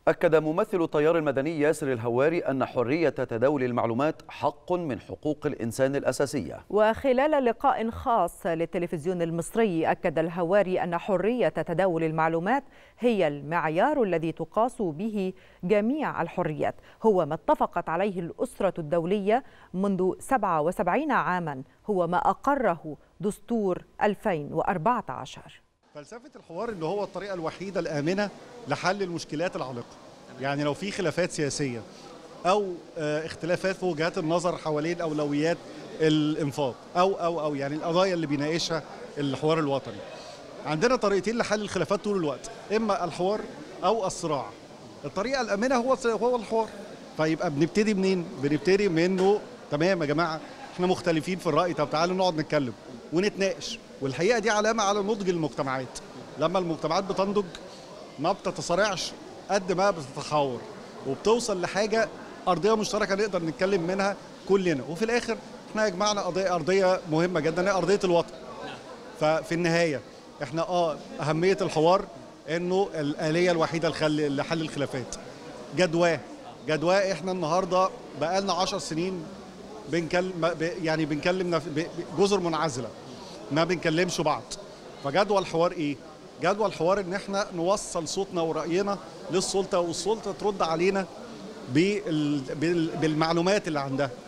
أكد ممثل التيار المدني ياسر الهواري أن حرية تداول المعلومات حق من حقوق الإنسان الأساسية وخلال لقاء خاص للتلفزيون المصري أكد الهواري أن حرية تداول المعلومات هي المعيار الذي تقاس به جميع الحريات هو ما اتفقت عليه الأسرة الدولية منذ 77 عاما هو ما أقره دستور 2014 فلسفه الحوار ان هو الطريقه الوحيده الامنه لحل المشكلات العالقه يعني لو في خلافات سياسيه او آه، اختلافات في وجهات النظر حوالين اولويات الانفاق او او او يعني القضايا اللي بيناقشها الحوار الوطني عندنا طريقتين لحل الخلافات طول الوقت اما الحوار او الصراع الطريقه الامنه هو هو الحوار فيبقى بنبتدي منين بنبتدي من انه تمام يا جماعه احنا مختلفين في الراي طب تعالوا نقعد نتكلم ونتناقش والحقيقه دي علامه على نضج المجتمعات لما المجتمعات بتنضج ما بتتصارعش قد ما بتتحاور وبتوصل لحاجه ارضيه مشتركه نقدر نتكلم منها كلنا وفي الاخر احنا يجمعنا قضيه ارضيه مهمه جدا هي ارضيه الوطن ففي النهايه احنا اه اهميه الحوار انه الاليه الوحيده لخل- لحل الخلافات جدواه جدواه احنا النهارده بقالنا 10 سنين بنكلم ب- يعني بنكلم نف- ب- ب- جزر منعزله ما بنكلمش بعض فجدوى الحوار ايه جدوى الحوار ان احنا نوصل صوتنا وراينا للسلطه والسلطه ترد علينا بال- بال- بالمعلومات اللي عندها